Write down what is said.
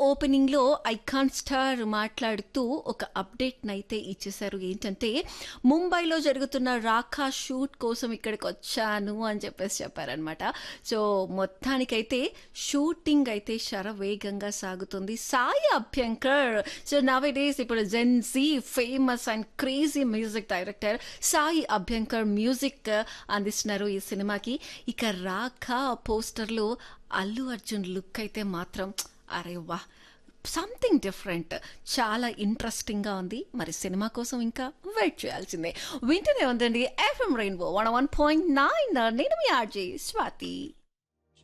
ఓపెనింగ్లో icon star మాట్లాడుతూ ఒక update అయితే ఇచ్చేశారు ఏంటంటే ముంబైలో జరుగుతున్న రాఖా షూట్ కోసం ఇక్కడికి వచ్చాను అని చెప్పేసి చెప్పారనమాట సో మొత్తానికైతే షూటింగ్ అయితే శరవేగంగా సాగుతుంది Sai Abhyankar so nowadays ఇప్పుడు gen Z famous and crazy music director Sai Abhyankar music అందిస్తున్నారు ఈ సినిమాకి ఇక రాఖా పోస్టర్లో అల్లు అర్జున్ లుక్ అయితే మాత్రం అరే వా సంథింగ్ డిఫరెంట్ చాలా ఇంట్రెస్టింగ్గా ఉంది మరి సినిమా కోసం ఇంకా వెయిట్ చేయాల్సిందే వింటూనే ఉందండి FM rainbow one one point nine నేను మీ ఆర్జే స్వాతి